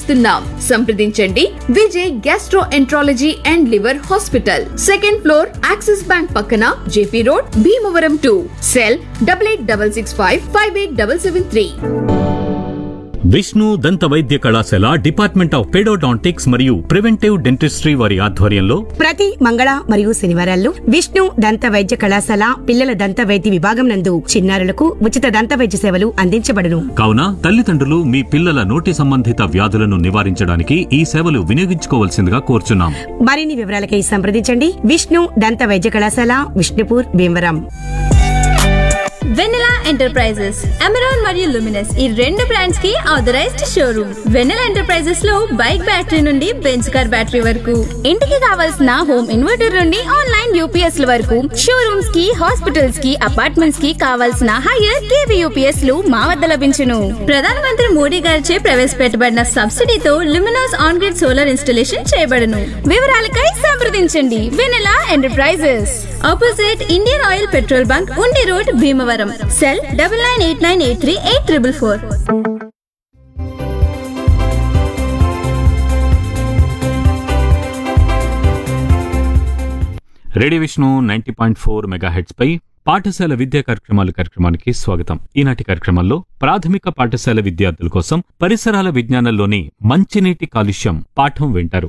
అందిస్తున్నాం సంప్రదించండి Vijay gastroenterology and liver hospital second floor Axis bank పక్కన JP road Bhimavaram to cell double eight double six five five eight double seven three Vishnu దంత వైద్య కళాశాల department of pedodontics మరియు preventive dentistry వారి ఆధ్వర్యంలో ప్రతి మంగళ మరియు శనివారాల్లో విష్ణు దంత వైద్య కళాశాల పిల్లల దంత వైద్య విభాగం నందు చిన్నారులకు ఉచిత దంత వైద్య సేవలు అందించబడును కావున తల్లిదండ్రులు మీ పిల్లల నోటి సంబంధిత వ్యాధులను నివారించడానికి ఈ సేవలు వినియోగించుకోవాల్సిందిగా కోరుచున్నాం మరిన్ని వివరాలకై సంప్రదించండి విష్ణు దంత వైద్య కళాశాల విష్ణుపూర్ భీమవరం వెన్నెలా ఎంటర్ప్రైజెస్ అమెరాన్ మరియు లుమినస్ ఈ రెండు బ్రాండ్స్ కి ఆథరైజ్డ్ షోరూమ్ వెన్నెలా ఎంటర్ప్రైజెస్ లో బైక్ బ్యాటరీ నుండి బెంచ్ కార్ బ్యాటరీ వరకు ఇంటికి కావాల్సిన హోమ్ ఇన్వర్టర్ నుండి ఆన్లైన్ యూపీఎస్ ల వరకు షోరూమ్స్ కి హాస్పిటల్స్ కి అపార్ట్మెంట్స్ కి కావాల్సిన హైయర్ కేవీ యూపీఎస్ లు మా వద్ద లభించును ప్రధానమంత్రి మోడీ గారిచే ప్రవేశపెట్టబడిన సబ్సిడీతో Luminous on grid solar installation చేయబడును వివరాలకై సంప్రదించండి Vennela enterprises opposite Indian Oil petrol bunk Undi road Bhimavaram cell double nine eight nine eight three eight triple four radio Vishnu ninety point four megahertz పై పాఠశాల విద్యా కార్యక్రమాల కార్యక్రమానికి స్వాగతం ఈనాటి కార్యక్రమంలో ప్రాథమిక పాఠశాల విద్యార్థుల కోసం పరిసరాల విజ్ఞానంలోని మంచినీటి కాలుష్యం పాఠం వింటారు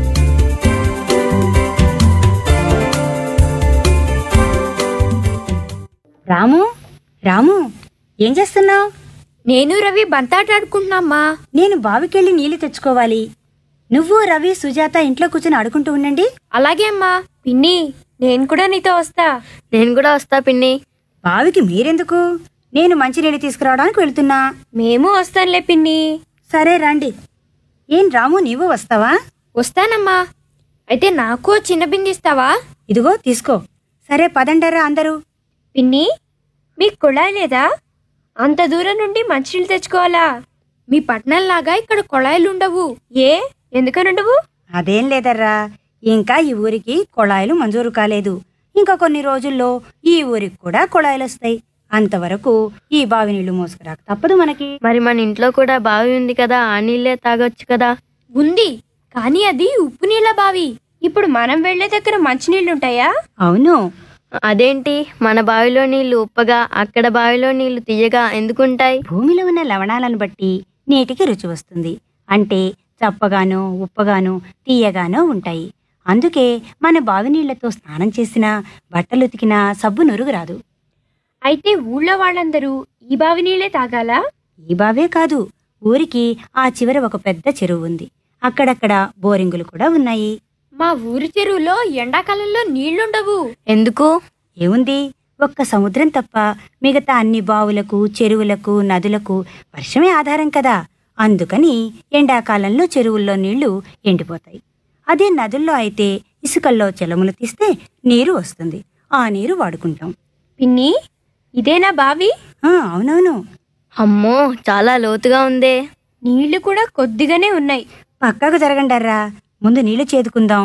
రాము రాము ఏం చేస్తున్నావు నేను రవి బంతాట ఆడుకుంటున్నామ్మా నేను బావికెళ్ళి నీళ్లు తెచ్చుకోవాలి నువ్వు రవి సుజాత ఇంట్లో కూర్చొని ఆడుకుంటూ ఉండండి అలాగే అమ్మా పిన్ని నేను కూడా నీతో వస్తా నేను కూడా వస్తా పిన్ని బావికి మీరెందుకు నేను మంచినీళ్ళు తీసుకురావడానికి వెళ్తున్నా మేము వస్తానులే పిన్ని సరే రండి ఏం రాము నీవు వస్తావా వస్తానమ్మా అయితే నాకు ఓ చిన్న బింది ఇస్తావా ఇదిగో తీసుకో సరే పదండరా అందరూ పిన్ని మీకు కుళాయి లేదా అంత దూరం నుండి మంచినీళ్ళు తెచ్చుకోవాలా మీ పట్టణంలాగా ఇక్కడ కుళాయిలు ఉండవు ఏ ఎందుకని ఉండవు అదేం లేదర్రా ఇంకా ఈ ఊరికి కొళాయిలు మంజూరు కాలేదు ఇంకా కొన్ని రోజుల్లో ఈ ఊరికి కూడా కొళాయిలు వస్తాయి అంతవరకు ఈ బావి నీళ్లు మోసుకురాక తప్పదు మనకి మరి మన ఇంట్లో కూడా బావి ఉంది కదా ఆ నీళ్ళే తాగొచ్చు కదా ఉంది కానీ అది ఉప్పు నీళ్ళ బావి ఇప్పుడు మనం వెళ్లే దగ్గర మంచినీళ్ళు ఉంటాయా అవును అదేంటి మన బావిలో నీళ్లు ఉప్పగా అక్కడ బావిలో నీళ్లు తీయగా ఎందుకుంటాయి భూమిలో ఉన్న లవణాలను బట్టి నీటికి రుచి వస్తుంది అంటే చప్పగానో ఉప్పగానో తీయగానో ఉంటాయి అందుకే మన బావి నీళ్లతో స్నానం చేసినా బట్టలు ఉతికినా సబ్బు నురుగు రాదు అయితే ఊళ్ళో వాళ్ళందరూ ఈ బావి నీళ్ళే తాగాలా ఈ బావే కాదు ఊరికి ఆ చివర ఒక పెద్ద చెరువు ఉంది అక్కడక్కడ బోరింగులు కూడా ఉన్నాయి మా ఊరి చెరువులో ఎండాకాలంలో నీళ్లుండవు ఎందుకు ఏముంది ఒక్క సముద్రం తప్ప మిగతా అన్ని బావులకు చెరువులకు నదులకు వర్షమే ఆధారం కదా అందుకని ఎండాకాలంలో చెరువుల్లో నీళ్లు ఎండిపోతాయి అదే నదుల్లో అయితే ఇసుకల్లో చెలములు తీస్తే నీరు వస్తుంది ఆ నీరు వాడుకుంటాం పిన్ని ఇదేనా బావి ఆ, అవునవును అమ్మో చాలా లోతుగా ఉందే నీళ్లు కూడా కొద్దిగానే ఉన్నాయి పక్కకు జరగండర్రా ముందు నీళ్లు చేదుకుందాం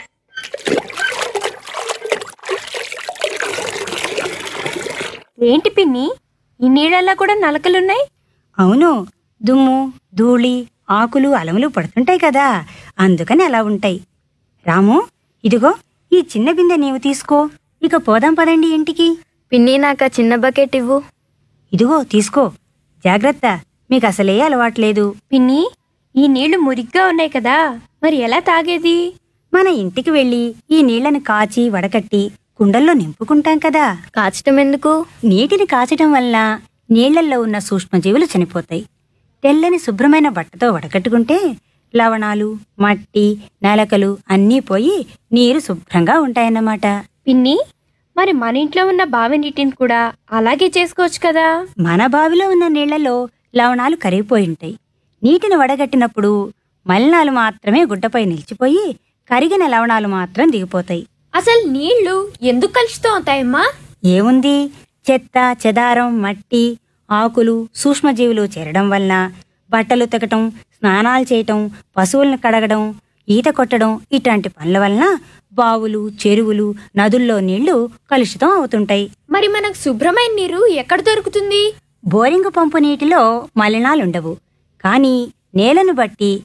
ఏంటి పిన్ని ఈ నీళ్ళల్లో కూడా నలకలున్నాయి అవును దుమ్ము ధూళి ఆకులు అలములు పడుతుంటాయి కదా అందుకని అలా ఉంటాయి రాము ఇదిగో ఈ చిన్న బిందె నీవు తీసుకో ఇక పోదాం పదండి ఇంటికి పిన్ని నాకు ఆ చిన్న బకెట్ ఇవ్వు ఇదిగో తీసుకో జాగ్రత్త మీకు అసలే అలవాట్లేదు పిన్ని ఈ నీళ్లు మురిగ్గా ఉన్నాయి కదా మరి ఎలా తాగేది మన ఇంటికి వెళ్ళి ఈ నీళ్లను కాచి వడకట్టి కుండల్లో నింపుకుంటాం కదా కాచటం ఎందుకు నీటిని కాచటం వల్ల నీళ్లల్లో ఉన్న సూక్ష్మజీవులు చనిపోతాయి తెల్లని శుభ్రమైన బట్టతో వడకట్టుకుంటే లవణాలు మట్టి నలకలు అన్నీ పోయి నీరు శుభ్రంగా ఉంటాయన్నమాట పిన్ని మరి మన ఇంట్లో ఉన్న బావి నీటిని కూడా అలాగే చేసుకోవచ్చు కదా మన బావిలో ఉన్న నీళ్లలో లవణాలు కరిగిపోయి ఉంటాయి నీటిని వడగట్టినప్పుడు మలినాలు మాత్రమే గుడ్డపై నిలిచిపోయి కరిగిన లవణాలు మాత్రం దిగిపోతాయి అసలు నీళ్లు ఎందుకు కలుషితం అవుతాయమ్మా ఏముంది చెత్త చెదారం మట్టి ఆకులు సూక్ష్మజీవులు చేరడం వలన బట్టలు ఉతకటం స్నానాలు చేయటం పశువులను కడగడం ఈత కొట్టడం ఇట్లాంటి పనుల వలన బావులు చెరువులు నదుల్లో నీళ్లు కలుషితం అవుతుంటాయి మరి మనకు శుభ్రమైన నీరు ఎక్కడ దొరుకుతుంది బోరింగు పంపు నీటిలో మలినాలుండవు కానీ నేలను బట్టి